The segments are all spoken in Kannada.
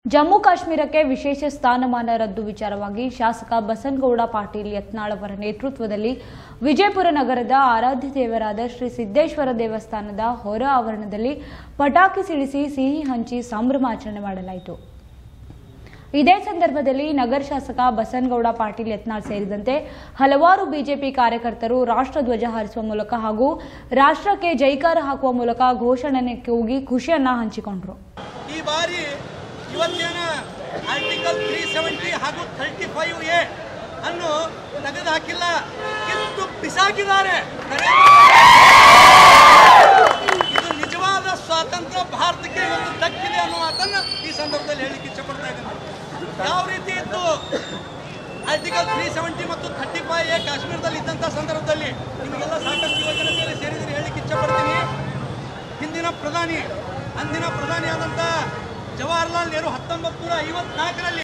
ಜಮ್ಮು ಕಾಶ್ಮೀರಕ್ಕೆ ವಿಶೇಷ ಸ್ಥಾನಮಾನ ರದ್ದು ವಿಚಾರವಾಗಿ ಶಾಸಕ ಬಸನಗೌಡ ಪಾಟೀಲ್ ಯತ್ನಾಳ್ ಅವರ ನೇತೃತ್ವದಲ್ಲಿ ವಿಜಯಪುರ ನಗರದ ಆರಾಧ್ಯ ದೇವರಾದ ಶ್ರೀ ಸಿದ್ದೇಶ್ವರ ದೇವಸ್ಥಾನದ ಹೊರ ಆವರಣದಲ್ಲಿ ಪಟಾಕಿ ಸಿಡಿಸಿ ಸಿಹಿ ಹಂಚಿ ಸಂಭ್ರಮಾಚರಣೆ ಮಾಡಲಾಯಿತು ಇದೇ ಸಂದರ್ಭದಲ್ಲಿ ನಗರ ಶಾಸಕ ಬಸನಗೌಡ ಪಾಟೀಲ್ ಯತ್ನಾಳ್ ಸೇರಿದಂತೆ ಹಲವಾರು ಬಿಜೆಪಿ ಕಾರ್ಯಕರ್ತರು ರಾಷ್ಟ್ರಧ್ವಜ ಹಾರಿಸುವ ಮೂಲಕ ಹಾಗೂ ರಾಷ್ಟ್ರಕ್ಕೆ ಜೈಕಾರ ಹಾಕುವ ಮೂಲಕ ಘೋಷಣೆ ಕೂಗಿ ಖುಷಿಯನ್ನ ಹಂಚಿಕೊಂಡರು ಈ ಬಾರಿ ಇವತ್ತೇನ ಆರ್ಟಿಕಲ್ ತ್ರೀ ಸೆವೆಂಟಿ ಹಾಗೂ ಥರ್ಟಿ ಫೈವ್ ಎ ಅನ್ನು ತೆಗೆದು ಹಾಕಿಲ್ಲ ಕಿತ್ತು ಬಿಸಾಕಿದ್ದಾರೆ ಇದು ನಿಜವಾದ ಸ್ವಾತಂತ್ರ್ಯ ಭಾರತಕ್ಕೆ ಒಂದು ದಕ್ಕಿದೆ ಅನ್ನೋ ಮಾತನ್ನು ಈ ಸಂದರ್ಭದಲ್ಲಿ ಹೇಳಿಕ್ಕೆ ಇಚ್ಛಪಡ್ತಾ ಇದ್ದೇನೆ ಯಾವ ರೀತಿ ಇತ್ತು ಆರ್ಟಿಕಲ್ ತ್ರೀ ಸೆವೆಂಟಿ ಮತ್ತು ಥರ್ಟಿ ಫೈವ್ ಎ ಕಾಶ್ಮೀರದಲ್ಲಿ ಇದ್ದಂಥ ಸಂದರ್ಭದಲ್ಲಿ ನಿಮಗೆಲ್ಲ ಸಾಕಷ್ಟು ಯೋಜನೆಗಳಲ್ಲಿ ಸೇರಿದರೆ ಹೇಳಿಕ್ಕೆ ಇಚ್ಛಪಡ್ತೀನಿ ಹಿಂದಿನ ಪ್ರಧಾನಿ ಅಂದಿನ ಪ್ರಧಾನಿಯಾದಂಥ ಜವಾಹರ್ಲಾಲ್ ನೆಹರು ಹತ್ತೊಂಬತ್ತು ನೂರ ಐವತ್ನಾಲ್ಕರಲ್ಲಿ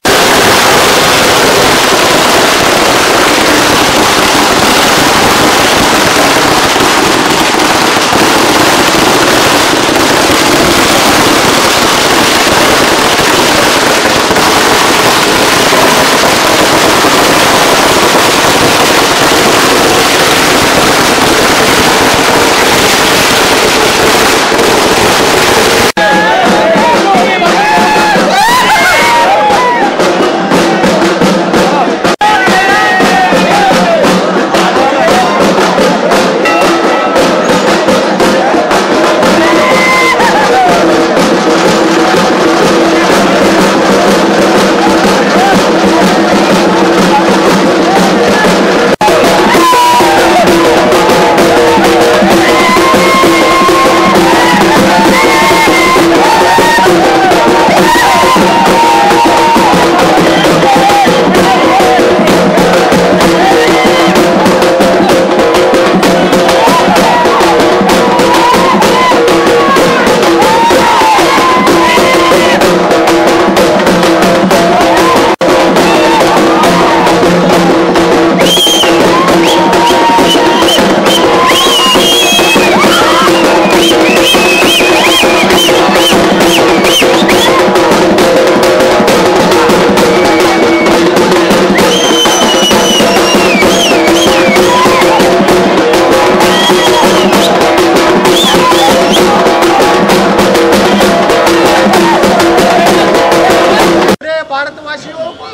पूरे भारतवासियों को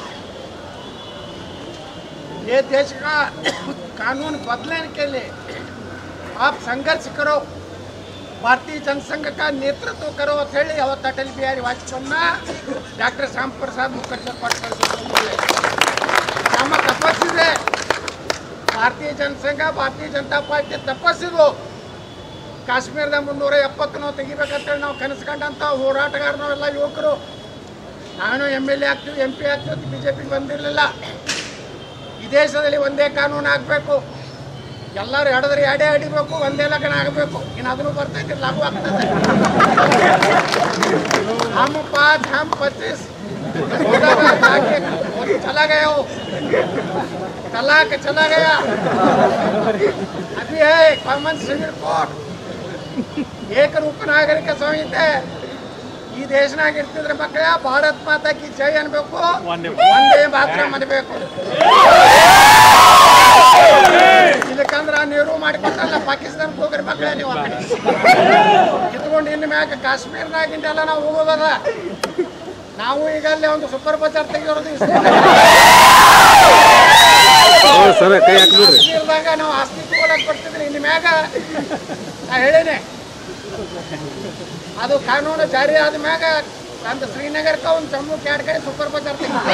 ये देश का कानून बदलने के लिए आप संघर्ष करो ಭಾರತೀಯ ಜನಸಂಘ का ನೇತೃತ್ವ करो ಅಂತ ಹೇಳಿ ಅವತ್ತು ಅಟಲ್ ಬಿಹಾರಿ ವಾಜಪೇಯಿನ ಡಾಕ್ಟರ್ ಶ್ಯಾಮ್ ಪ್ರಸಾದ್ ಮುಖರ್ಜಿ ಪಟ್ಟು ನಮ್ಮ ತಪಸ್ಸಿದೆ ಭಾರತೀಯ ಜನಸಂಘ ಭಾರತೀಯ ಜನತಾ ಪಾರ್ಟಿ ತಪಸ್ಸಿದ್ವು ಕಾಶ್ಮೀರದ ಮುನ್ನೂರ ಎಪ್ಪತ್ತು ನಾವು ತೆಗಿಬೇಕಂತೇಳಿ ನಾವು ಕನಸ್ಕೊಂಡಂಥ ಹೋರಾಟಗಾರ ನಾವೆಲ್ಲ ಯುವಕರು ನಾನು ಎಮ್ ಎಲ್ ಎ ಆಗ್ತೀವಿ ಎಂ ಪಿ ಆಗ್ತೀವಿ ಬಿ ಜೆ ಪಿಗೆ ಬಂದಿರಲಿಲ್ಲ ಈ ದೇಶದಲ್ಲಿ ಒಂದೇ ಕಾನೂನು ಆಗಬೇಕು ಎಲ್ಲರೂ ಎಡದ್ರೆ ಎಡೆ ಹಿಡಿಬೇಕು ಒಂದೇ ಲಗ್ನ ಆಗಬೇಕು ಇನ್ನು ಅದನ್ನು ಬರ್ತೈತಿ ಲಾಗು ಆಗ್ತದೆ हम पाँच हम पच्चीस चला गया वो तलाक चला गया अभी है कॉमन सिविल कोर्ट ಏಕರೂಪ ನಾಗರಿಕ ಸಂಹಿತೆ ಈ ದೇಶನಾಗ ಇರ್ತಿದ್ರೆ ಮಕ್ಕಳ ಭಾರತ್ ಮಾತಾ ಕಿ ಜೈ ಅನ್ಬೇಕು ಒಂದೇ ಮಾತ್ರ ಅನ್ಬೇಕು ಇದಕ್ಕಂದ್ರ ನೆಹರು ಮಾಡಿಕೊಟ್ಟಲ್ಲ ಪಾಕಿಸ್ತಾನಕ್ಕೆ ಹೋಗ್ರಿ ಮಕ್ಕಳೇ ನೀವು ಆ ಕಡೆ ಕಿತ್ಕೊಂಡು ಇನ್ನು ಮ್ಯಾಗ ಕಾಶ್ಮೀರ್ನಾಗಿಂದೆಲ್ಲ ನಾವು ಹೋಗೋದದ ನಾವು ಈಗ ಅಲ್ಲಿ ಒಂದು ಸೂಪರ್ ಬಜಾರ್ ತೆಗಿಯೋದು ಸರ ಕೈ ಹಾಕ್ಬಿಡ್ರಿ ಕಾಶ್ಮೀರದಾಗ ನಾವು ಆಸ್ತಿ ತಗೊಳಕ್ ಬರ್ತಿದ್ರಿ ಇನ್ನು ಮ್ಯಾಗ ನಾ ಹೇಳೇನೆ ಅದು ಕಾನೂನು ಜಾರಿ ಆದ ಮ್ಯಾಗ ಒಂದು ಶ್ರೀನಗರಕ್ಕೆ ಒಂದು ಜಮ್ಮುಕ್ಕೆ ಎರಡು ಕಡೆ ಸೂಪರ್ ಬಜಾರ್ ತೆಗಿತೀವಿ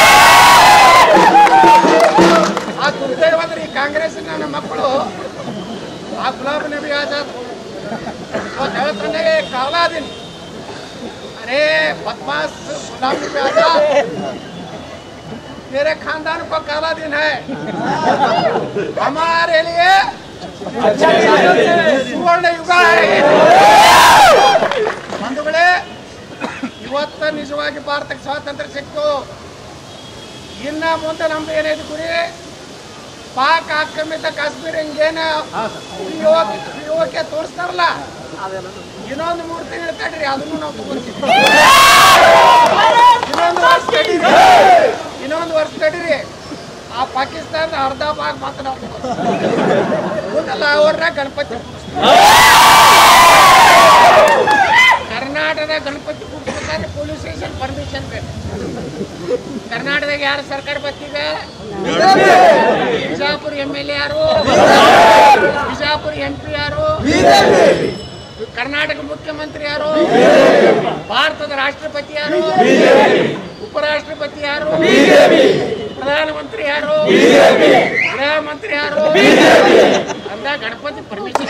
ಆ ದುರ್ದೈವ ಅಂದ್ರೆ ಈ ಕಾಂಗ್ರೆಸ್ ನನ್ನ ಮಕ್ಕಳು ಆ ಗುಲಾಬ್ ನಬಿ ಆಜಾದ್ ಅವತ್ತು ಹೇಳ್ತಾನೆ ಕಾಲಾ ದಿನ अरे बदमाश गुलाम नबी आजाद तेरे खानदान को काला दिन है हमारे लिए ಸುವರ್ಣ ಯುಗ ಬಂಧುಗಳೇ ಇವತ್ತ ನಿಜವಾಗಿ ಭಾರತಕ್ಕೆ ಸ್ವಾತಂತ್ರ್ಯ ಸಿಕ್ತು ಇನ್ನ ಮುಂದೆ ನಮ್ದು ಏನೈತಿ ಗುರಿ ಪಾಕ್ ಆಕ್ರಮಿತ ಕಾಶ್ಮೀರ ಹಿಂಗೇನ ಪಿಒಕೆ ತೋರಿಸ್ತಾರಲ್ಲ ಇನ್ನೊಂದು ಮೂರು ತಿಂಗಳು ತಡ್ರಿ ಅದನ್ನು ನಾವು ತಗೊಂತೀವಿ ಅಂದ್ರೆ ಅರ್ಧ ಭಾಗ ಮಾತ್ರ ನಾವು ಮುಂದೆಲ್ಲ ಅವ್ರನ್ನ ಗಣಪತಿ ಕರ್ನಾಟಕದ ಗಣಪತಿ ಕೂಡಿಸ್ಬೇಕಾದ್ರೆ ಪೊಲೀಸ್ ಸ್ಟೇಷನ್ ಪರ್ಮಿಷನ್ ಬೇಕು ಕರ್ನಾಟಕದಾಗ ಯಾರು ಸರ್ಕಾರ ಬರ್ತೀಗ ಬಿಜಾಪುರ ಎಮ್ ಎಲ್ ಎ ಯಾರು ಬಿಜಾಪುರ ಎಂ ಪಿ ಯಾರು ಕರ್ನಾಟಕ ಮುಖ್ಯಮಂತ್ರಿ ಯಾರು ಭಾರತದ ರಾಷ್ಟ್ರಪತಿ ಯಾರು ಉಪರಾಷ್ಟ್ರಪತಿ ಯಾರು ಪ್ರಧಾನಮಂತ್ರಿ ಯಾರು ಗೃಹ ಮಂತ್ರಿ ಯಾರು ಅಂದ ಗಣಪತಿ ಪರ್ಮಿಷನ್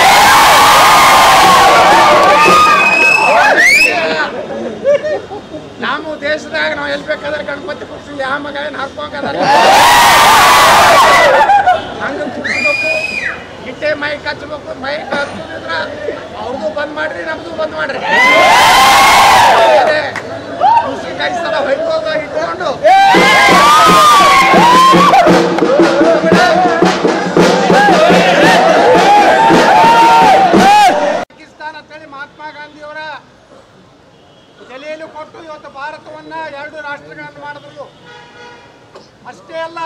ನಮ್ಮ ದೇಶದಾಗ ನಾವು ಎಲ್ಲಿ ಬೇಕಾದ್ರೆ ಗಣಪತಿ ಕುರ್ಸಿ ಯಾವ ಮಗ ಏನು ಹಾಕೋಂಗದಲ್ಲ ಹಂಗ ಕುರ್ಸ್ಬೇಕು ಗಿಟ್ಟೆ ಮೈಕ್ ಹಚ್ಬೇಕು ಮೈಕ್ ಹಚ್ಚುದಿದ್ರ ಅವ್ರದ್ದು ಬಂದ್ ಮಾಡ್ರಿ ನಮ್ದು ಬಂದ್ ಮಾಡ್ರಿ ಕುರ್ಸಿ ಕೈ ಸಲ ಹೊಯ್ಕೋಗ ಇಟ್ಕೊಂಡು ಪಾಕಿಸ್ತಾನ ಅಂತೇಳಿ ಮಹಾತ್ಮ ಗಾಂಧಿಯವರ ತಲೆಯಲ್ಲಿ ಕೊಟ್ಟು ಇವತ್ತು ಭಾರತವನ್ನ ಎರಡು ರಾಷ್ಟ್ರಗಳನ್ನು ಮಾಡಿದ್ರು ಅಷ್ಟೇ ಅಲ್ಲ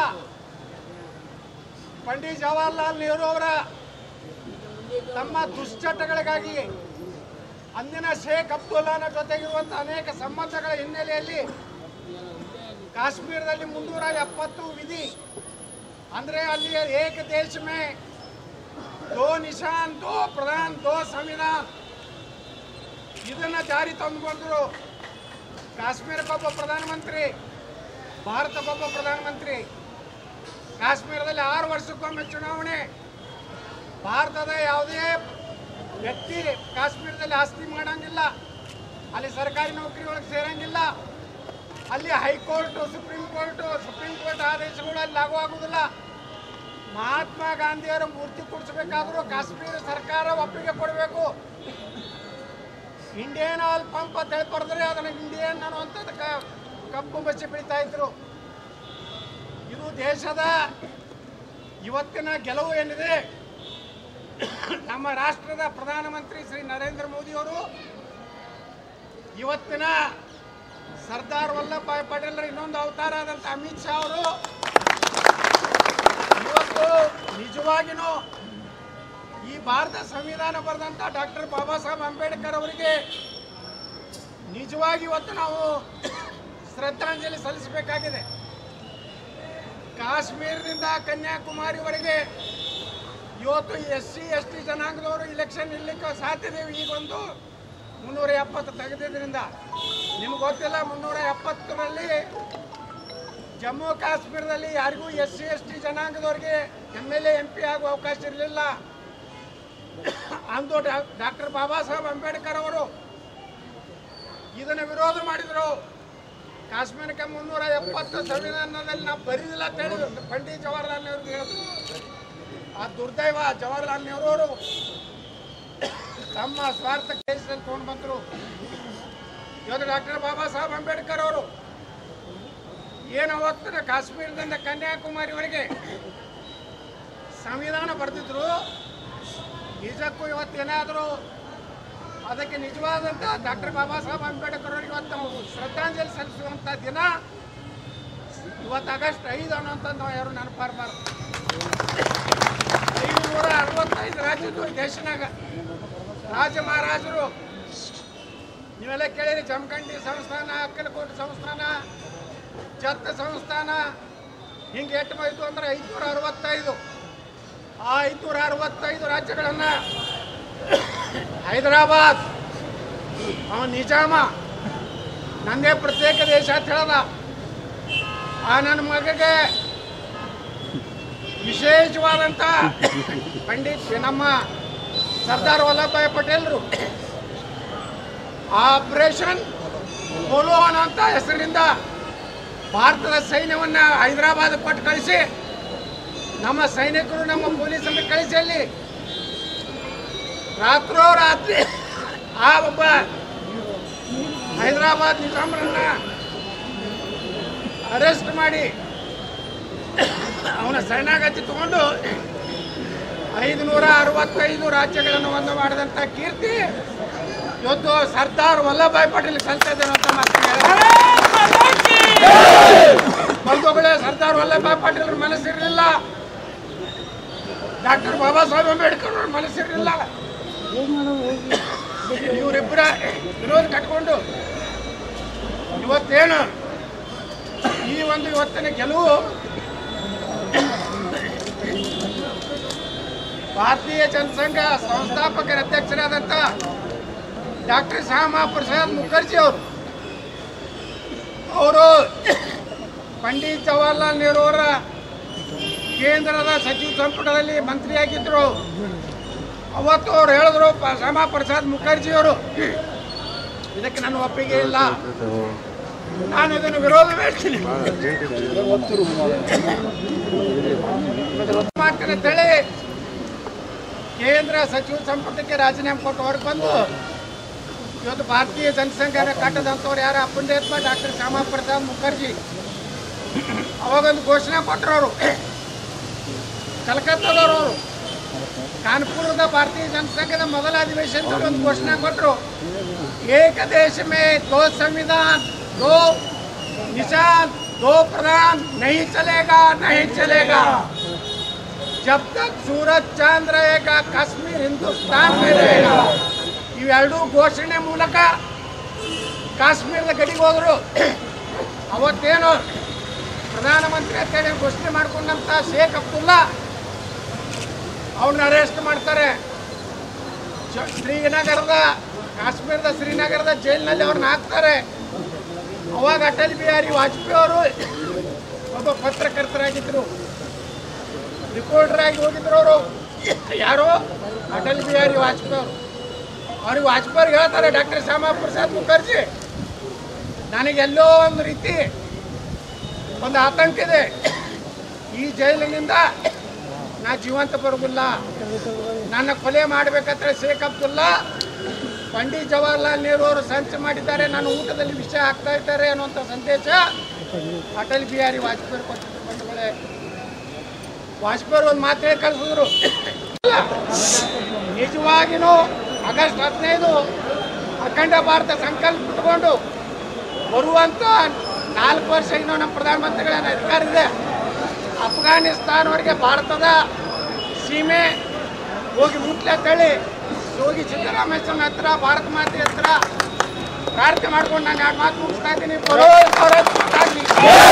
ಪಂಡಿತ್ ಜವಾಹರ್ಲಾಲ್ ನೆಹರು ಅವರ ತಮ್ಮ ದುಶ್ಚಟಗಳಿಗಾಗಿ ಅಂದಿನ ಶೇಖ್ ಅಬ್ದುಲ್ಲಾನ ಜೊತೆಗಿರುವಂತಹ ಅನೇಕ ಸಂಬಂಧಗಳ ಹಿನ್ನೆಲೆಯಲ್ಲಿ ಕಾಶ್ಮೀರದಲ್ಲಿ ಮುನ್ನೂರ ಎಪ್ಪತ್ತು ವಿಧಿ ಅಂದ್ರೆ ಅಲ್ಲಿ ಏಕ ದೇಶ ಮೇ ದೋ ನಿಶಾನ್ ದೋ ಪ್ರಧಾನ್ ದೋ ಸಂವಿಧಾನ್ ಇದನ್ನ ಜಾರಿ ತಂದುಕೊಂಡ್ರು ಕಾಶ್ಮೀರಕ್ಕೊಬ್ಬ ಪ್ರಧಾನಮಂತ್ರಿ ಭಾರತಕ್ಕೊಬ್ಬ ಪ್ರಧಾನಮಂತ್ರಿ ಕಾಶ್ಮೀರದಲ್ಲಿ ಆರು ವರ್ಷಕ್ಕೊಮ್ಮೆ ಚುನಾವಣೆ ಭಾರತದ ಯಾವುದೇ ವ್ಯಕ್ತಿ ಕಾಶ್ಮೀರದಲ್ಲಿ ಆಸ್ತಿ ಮಾಡಂಗಿಲ್ಲ ಅಲ್ಲಿ ಸರ್ಕಾರಿ ನೌಕರಿ ಒಳಗೆ ಸೇರಂಗಿಲ್ಲ ಅಲ್ಲಿ high court Supreme Court Supreme Court ಆದೇಶಗಳು ಅಲ್ಲಿ ಲಾಗು ಆಗುವುದಿಲ್ಲ ಮಹಾತ್ಮ ಗಾಂಧಿಯವರ ಮೂರ್ತಿ ಕೊಡಿಸಬೇಕಾದ್ರೂ ಕಾಶ್ಮೀರ ಸರ್ಕಾರ ಒಪ್ಪಿಗೆ ಕೊಡಬೇಕು ಇಂಡಿಯನ್ ಆಯಿಲ್ ಪಂಪ್ ಅಂತ ಹೇಳಿ ಬರೆದ್ರೆ ಅದನ್ನ ಇಂಡಿಯನ್ ಅನ್ನುವಂಥದ್ದು ಕ- ಕಪ್ಪು ಬಚ್ಚಿ ಬೆಳಿತಾ ಇದ್ರು ಇದು ದೇಶದ ಇವತ್ತಿನ ಗೆಲುವು ಏನಿದೆ ನಮ್ಮ ರಾಷ್ಟ್ರದ ಪ್ರಧಾನಮಂತ್ರಿ ಶ್ರೀ ನರೇಂದ್ರ ಮೋದಿಯವರು ಇವತ್ತಿನ ಸರ್ದಾರ್ ವಲ್ಲಭಾಯ್ ಪಟೇಲ್ರ ಇನ್ನೊಂದು ಅವತಾರ ಆದಂಥ ಅಮಿತ್ ಶಾ ಅವರು ಇವತ್ತು ನಿಜವಾಗಿನೂ ಈ ಭಾರತ ಸಂವಿಧಾನ ಬರೆದಂತ ಡಾಕ್ಟರ್ ಬಾಬಾ ಸಾಹೇಬ್ ಅಂಬೇಡ್ಕರ್ ಅವರಿಗೆ ನಿಜವಾಗಿ ಇವತ್ತು ನಾವು ಶ್ರದ್ಧಾಂಜಲಿ ಸಲ್ಲಿಸಬೇಕಾಗಿದೆ ಕಾಶ್ಮೀರದಿಂದ ಕನ್ಯಾಕುಮಾರಿವರೆಗೆ ಇವತ್ತು ಎಸ್ ಸಿ ಎಸ್ ಟಿ ಜನಾಂಗದವರು ಇಲೆಕ್ಷನ್ ನಿಲ್ಲಕ್ಕೆ ಸಾಧ್ಯತೆ ಈಗೊಂದು ಮುನ್ನೂರ ಎಪ್ಪತ್ತು ತೆಗೆದಿದ್ದರಿಂದ ನಿಮ್ಗೆ ಗೊತ್ತಿಲ್ಲ ಮುನ್ನೂರ ಎಪ್ಪತ್ತರಲ್ಲಿ ಜಮ್ಮು ಕಾಶ್ಮೀರದಲ್ಲಿ ಯಾರಿಗೂ ಎಸ್ ಸಿ ಎಸ್ ಟಿ ಜನಾಂಗದವರಿಗೆ M L A M P ಆಗುವ ಅವಕಾಶ ಇರಲಿಲ್ಲ ಅಂದು ಡಾಕ್ಟರ್ ಬಾಬಾ ಸಾಹೇಬ್ ಅಂಬೇಡ್ಕರ್ ಅವರು ಇದನ್ನು ವಿರೋಧ ಮಾಡಿದರು ಕಾಶ್ಮೀರಕ್ಕೆ ಮುನ್ನೂರ ಎಪ್ಪತ್ತು ಸಂವಿಧಾನದಲ್ಲಿ ನಾವು ಬರೀದಿಲ್ಲ ಅಂತ ಹೇಳಿದ್ರು ಪಂಡಿತ್ ಜವಾಹರ್ಲಾಲ್ ನೆಹರು ಹೇಳಿದ್ರು ಆ ದುರ್ದೈವ ಜವಾಹರ್ಲಾಲ್ ನೆಹರು ಅವರು ತಮ್ಮ ಸ್ವಾರ್ಥ ಕೇಸಲ್ಲಿ ತಗೊಂಡು ಬಂದರು ಇವತ್ತು ಡಾಕ್ಟರ್ ಬಾಬಾ ಸಾಹೇಬ್ ಅಂಬೇಡ್ಕರ್ ಅವರು ಏನು ಅವತ್ತಿನ ಕಾಶ್ಮೀರದಿಂದ ಕನ್ಯಾಕುಮಾರಿವರೆಗೆ ಸಂವಿಧಾನ ಬರೆದಿದ್ರು ನಿಜಕ್ಕೂ ಇವತ್ತೇನಾದರೂ ಅದಕ್ಕೆ ನಿಜವಾದಂಥ ಡಾಕ್ಟರ್ ಬಾಬಾ ಸಾಹೇಬ್ ಅಂಬೇಡ್ಕರ್ ಅವರಿಗೆ ಇವತ್ತು ನಾವು ಶ್ರದ್ಧಾಂಜಲಿ ಸಲ್ಲಿಸುವಂಥ ದಿನ ಇವತ್ತು ಆಗಸ್ಟ್ ಐದು ಅನ್ನೋಂಥದ್ದು ನಾವು ಯಾರು ನೆನಪಾರಬಾರ್ದು ಐದುನೂರ ಅರವತ್ತೈದು ರಾಜ್ಯದ್ದು ಈ ದೇಶನಾಗ ರಾಜ ಮಹಾರಾಜರು ನೀವೆಲ್ಲ ಕೇಳಿರಿ ಜಮಖಂಡಿ ಸಂಸ್ಥಾನ ಅಕ್ಕಲಕೋಟೆ ಸಂಸ್ಥಾನ ಜತ್ತ ಸಂಸ್ಥಾನ ಹಿಂಗೆ ಎಷ್ಟು ಹೋಯ್ತು ಅಂದ್ರೆ ಐದುನೂರ ಅರವತ್ತೈದು ಆ ಐದುನೂರ ಅರವತ್ತೈದು ರಾಜ್ಯಗಳನ್ನು ಹೈದರಾಬಾದ್ ಅವ ನಿಜಾಮ ನಂದೇ ಪ್ರತ್ಯೇಕ ದೇಶ ಅಂತ ಹೇಳದ ಆ ನನ್ನ ಮಗಗೆ ವಿಶೇಷವಾದಂಥ ಪಂಡಿತ್ ನಮ್ಮ ಸರ್ದಾರ್ ವಲ್ಲಭಭಾಯ್ ಪಟೇಲ್ರು ಆಪರೇಷನ್ ಪೋಲೋ ಅನ್ನೋಂಥ ಹೆಸರಿನಿಂದ ಭಾರತದ ಸೈನ್ಯವನ್ನ ಹೈದರಾಬಾದ್ ಕೊಟ್ಟು ಕಳಿಸಿ ನಮ್ಮ ಸೈನಿಕರು ನಮ್ಮ ಪೊಲೀಸರನ್ನು ಕಳಿಸಿ ಅಲ್ಲಿ ರಾತ್ರೋ ರಾತ್ರಿ ಆ ಒಬ್ಬ ಹೈದರಾಬಾದ್ ನಿಜಾಮರನ್ನ ಅರೆಸ್ಟ್ ಮಾಡಿ ಅವನ ಶರಣಾಗತಿ ತಗೊಂಡು ಐದುನೂರ ಅರವತ್ತೈದು ರಾಜ್ಯಗಳನ್ನು ಒಂದು ಮಾಡಿದಂಥ ಕೀರ್ತಿ ಇವತ್ತು ಸರ್ದಾರ್ ವಲ್ಲಭಾಯ್ ಪಟೇಲ್ ಸಲ್ತದೆ ಅಂತ ಮಾತು ಬಂಧುಗಳೇ ಸರ್ದಾರ್ ವಲ್ಲಭಾಯ್ ಪಟೇಲ್ ಮನಸ್ಸಿರಲಿಲ್ಲ ಬಾಬಾ ಸಾಹೇಬ್ ಅಂಬೇಡ್ಕರ್ ಅವ್ರ ಮನಸ್ಸಿರಲಿಲ್ಲ ಇವರಿಬ್ಬರ ವಿರೋಧ ಕಟ್ಕೊಂಡು ಇವತ್ತೇನು ಈ ಒಂದು ಇವತ್ತಿನ ಗೆಲುವು ಭಾರತೀಯ ಜನಸಂಘ ಸಂಸ್ಥಾಪಕರ ಅಧ್ಯಕ್ಷರಾದಂಥ ಡಾಕ್ಟರ್ ಶ್ಯಾಮಾ ಪ್ರಸಾದ್ ಮುಖರ್ಜಿ ಅವರು ಅವರು ಪಂಡಿತ್ ಜವಾಹರ್ಲಾಲ್ ನೆಹರು ಅವರ ಕೇಂದ್ರದ ಸಚಿವ ಸಂಪುಟದಲ್ಲಿ ಮಂತ್ರಿಯಾಗಿದ್ದರು ಅವತ್ತು ಅವ್ರು ಹೇಳಿದ್ರು ಪ- ಶ್ಯಾಮಾ ಪ್ರಸಾದ್ ಮುಖರ್ಜಿ ಅವರು ಇದಕ್ಕೆ ನನ್ನ ಒಪ್ಪಿಗೆ ಇಲ್ಲ ನಾನು ಇದನ್ನು ವಿರೋಧ ಮಾಡ್ತೀನಿ ಮಾಡ್ತೀನಿ ಅಂತೇಳಿ ಕೇಂದ್ರ ಸಚಿವ ಸಂಪುಟಕ್ಕೆ ರಾಜೀನಾಮೆ ಕೊಟ್ಟು ಹೊರಗೆ ಬಂದು ಇವತ್ತು ಭಾರತೀಯ ಜನಸಂಘನ ಕಟ್ಟದಂಥವ್ರು ಯಾರು ಅಪ್ಪಂಡೇತ್ಮ ಡಾಕ್ಟರ್ ಶ್ಯಾಮಾ ಪ್ರಸಾದ್ ಮುಖರ್ಜಿ ಅವಾಗೊಂದು ಘೋಷಣೆ ಕೊಟ್ಟರು ಅವರು ಕಲ್ಕತ್ತಾದವರು ಅವರು ಕಾನ್ಪುರದ ಭಾರತೀಯ ಜನಸಂಘದ ಮೊದಲ ಅಧಿವೇಶನದಲ್ಲಿ ಒಂದು ಘೋಷಣೆ ಕೊಟ್ಟರು ಏಕ ದೇಶ ಮೇ ದೋ ಸಂವಿಧಾನ್ दो निशान दो प्रधान नहीं चलेगा नहीं चलेगा जब तक सूरज चांद रहेगा ಕಾಶ್ಮೀರ್ ಹಿಂದೂಸ್ತಾನ್ में रहेगा ಇವೆರಡೂ ಘೋಷಣೆ ಮೂಲಕ ಕಾಶ್ಮೀರದ ಗಡಿಗೆ ಹೋದರು ಅವತ್ತೇನು ಪ್ರಧಾನಮಂತ್ರಿ ಅಂತೇಳಿ ಘೋಷಣೆ ಮಾಡ್ಕೊಂಡಂತ ಶೇಖ್ ಅಬ್ದುಲ್ಲಾ ಅವ್ರನ್ನ ಅರೆಸ್ಟ್ ಮಾಡ್ತಾರೆ ಜ- ಶ್ರೀನಗರದ ಕಾಶ್ಮೀರದ ಶ್ರೀನಗರದ ಜೈಲಿನಲ್ಲಿ ಅವ್ರನ್ನ ಹಾಕ್ತಾರೆ ಅವಾಗ ಅಟಲ್ ಬಿಹಾರಿ ವಾಜಪೇಯಿ ಅವರು ಒಬ್ಬ ಪತ್ರಕರ್ತರಾಗಿದ್ದರು ರಿಪೋರ್ಟರ್ ಆಗಿ ಹೋಗಿದ್ರು ಅವರು ಯಾರು ಅಟಲ್ ಬಿಹಾರಿ ವಾಜಪೇಯಿ ಅವರು ಅವ್ರಿಗೆ ವಾಜಪೇಯಿ ಹೇಳ್ತಾರೆ ಡಾಕ್ಟರ್ ಶ್ಯಾಮಾ ಪ್ರಸಾದ್ ಮುಖರ್ಜಿ ನನಗೆಲ್ಲೋ ಒಂದು ರೀತಿ ಒಂದು ಆತಂಕ ಇದೆ ಈ ಜೈಲಿನಿಂದ ನಾ ಜೀವಂತ ಬರೋದಿಲ್ಲ ನನ್ನ ಕೊಲೆ ಮಾಡಬೇಕಂದ್ರೆ ಶೇಖ್ ಅಬ್ದುಲ್ಲಾ ಪಂಡಿತ್ ಜವಾಹರ್ಲಾಲ್ ನೆಹರು ಅವರು ಸಂಚು ಮಾಡಿದ್ದಾರೆ ನನ್ನ ಊಟದಲ್ಲಿ ವಿಷ ಹಾಕ್ತಾ ಇದ್ದಾರೆ ಅನ್ನುವಂಥ ಸಂದೇಶ ಅಟಲ್ ಬಿಹಾರಿ ವಾಜಪೇಯಿ ಕೊಟ್ಟಿದ್ರು ಬಂಧುಗಳೇ ವಾಜಪೇಯಿ ಒಂದು ಮಾತು ಹೇಳಿ ಕಳಿಸಿದ್ರು ನಿಜವಾಗಿನೂ ಆಗಸ್ಟ್ ಹದಿನೈದು ಅಖಂಡ ಭಾರತ ಸಂಕಲ್ಪ ಇಟ್ಕೊಂಡು ಬರುವಂತ ನಾಲ್ಕು ವರ್ಷ ಇನ್ನೂ ನಮ್ಮ ಪ್ರಧಾನಮಂತ್ರಿಗಳ ಅಧಿಕಾರ ಇದೆ ಅಫ್ಘಾನಿಸ್ತಾನವರೆಗೆ ಭಾರತದ ಸೀಮೆ ಹೋಗಿ ಮುಟ್ಲತ್ತೇಳಿ ಯೋಗಿ ಸಿದ್ದರಾಮಯ್ಯನ ಹತ್ರ ಭಾರತ ಮಾತೆ ಹತ್ರ ಪ್ರಾರ್ಥನೆ ಮಾಡ್ಕೊಂಡು ನಾನು ಎರಡು ಮಾತು ಮುಗಿಸ್ತಾ ಇದ್ದೀನಿ ಬರೋ ಭಾರತ್ ಮಾತಾ ಕಿ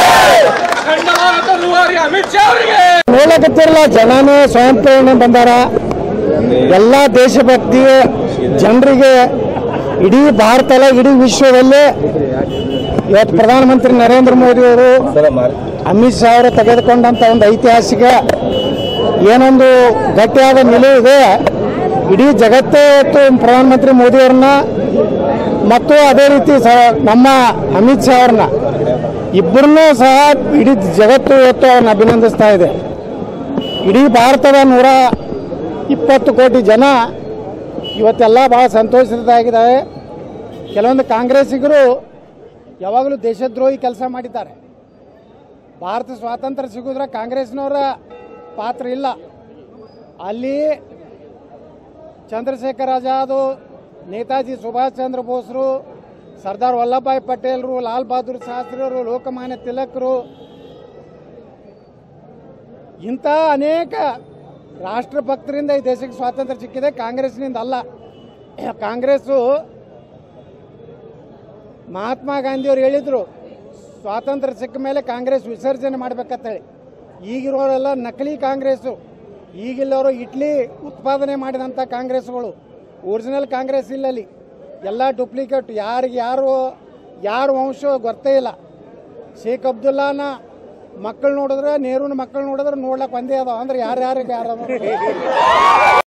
ನೋಡಕತ್ತಿರಲ್ಲ ಜನನೇ ಸ್ವಯಂ ಪ್ರೇರಣೆ ಬಂದಾರ ಎಲ್ಲ ದೇಶಭಕ್ತಿ ಜನರಿಗೆ ಇಡೀ ಭಾರತ ಅಲ್ಲ ಇಡೀ ವಿಶ್ವದಲ್ಲೇ ಇವತ್ತು ಪ್ರಧಾನಮಂತ್ರಿ ನರೇಂದ್ರ ಮೋದಿ ಅವರು ಅಮಿತ್ ಶಾ ಅವರು ತೆಗೆದುಕೊಂಡಂತ ಒಂದು ಐತಿಹಾಸಿಕ ಏನೊಂದು ಗಟ್ಟಿಯಾದ ನಿಲುವು ಇದೆ ಇಡೀ ಜಗತ್ತೇ ಇವತ್ತು ಪ್ರಧಾನಮಂತ್ರಿ ಮೋದಿಯವ್ರನ್ನ ಮತ್ತು ಅದೇ ರೀತಿ ಸ ನಮ್ಮ ಅಮಿತ್ ಶಾ ಅವ್ರನ್ನ ಇಬ್ಬರನ್ನೂ ಸಹ ಇಡೀ ಜಗತ್ತು ಇವತ್ತು ಅವ್ರನ್ನ ಅಭಿನಂದಿಸ್ತಾ ಇದೆ ಇಡೀ ಭಾರತದ ನೂರ ಇಪ್ಪತ್ತು ಕೋಟಿ ಜನ ಇವತ್ತೆಲ್ಲ ಭಾಳ ಸಂತೋಷದಾಗಿದ್ದಾರೆ ಕೆಲವೊಂದು ಕಾಂಗ್ರೆಸ್ಸಿಗರು ಯಾವಾಗಲೂ ದೇಶದ್ರೋಹಿ ಕೆಲಸ ಮಾಡಿದ್ದಾರೆ ಭಾರತ ಸ್ವಾತಂತ್ರ್ಯ ಸಿಗೋದ್ರ ಕಾಂಗ್ರೆಸ್ನವರ ಪಾತ್ರ ಇಲ್ಲ ಅಲ್ಲಿ ಚಂದ್ರಶೇಖರ್ ಆಜಾದ್ ನೇತಾಜಿ ಸುಭಾಷ್ ಚಂದ್ರ ಬೋಸ್ರು ಸರ್ದಾರ್ ವಲ್ಲಭಾಯ್ ಪಟೇಲ್ರು ಲಾಲ್ ಬಹದ್ದೂರ್ ಶಾಸ್ತ್ರಿಯವರು ಲೋಕಮಾನ್ಯ ತಿಲಕರು ಇಂಥ ಅನೇಕ ರಾಷ್ಟ್ರಭಕ್ತರಿಂದ ಈ ದೇಶಕ್ಕೆ ಸ್ವಾತಂತ್ರ್ಯ ಸಿಕ್ಕಿದೆ ಕಾಂಗ್ರೆಸ್ನಿಂದ ಅಲ್ಲ ಕಾಂಗ್ರೆಸ್ಸು ಮಹಾತ್ಮ ಗಾಂಧಿಯವರು ಹೇಳಿದರು ಸ್ವಾತಂತ್ರ್ಯ ಸಿಕ್ಕ ಮೇಲೆ ಕಾಂಗ್ರೆಸ್ ವಿಸರ್ಜನೆ ಮಾಡ್ಬೇಕಂತೇಳಿ ಈಗಿರೋರೆಲ್ಲ ನಕಲಿ ಕಾಂಗ್ರೆಸ್ಸು ಈಗಿಲ್ಲವರು ಇಡ್ಲಿ ಉತ್ಪಾದನೆ ಮಾಡಿದಂಥ ಕಾಂಗ್ರೆಸ್ಗಳು ಒರಿಜಿನಲ್ ಕಾಂಗ್ರೆಸ್ ಇಲ್ಲಲ್ಲಿ ಎಲ್ಲ ಡೂಪ್ಲಿಕೇಟ್ ಯಾರಿಗೆ ಯಾರು ಯಾರು ವಂಶ ಗೊತ್ತೇ ಇಲ್ಲ ಶೇಖ್ ಅಬ್ದುಲ್ಲಾನ ಮಕ್ಕಳು ನೋಡಿದ್ರೆ ನೆಹರೂನ ಮಕ್ಕಳು ನೋಡಿದ್ರೆ ನೋಡ್ಲಕ್ಕೆ ಒಂದೇ ಅದಾವ ಅಂದ್ರೆ ಯಾರ್ಯಾರಿಗೆ ಯಾರು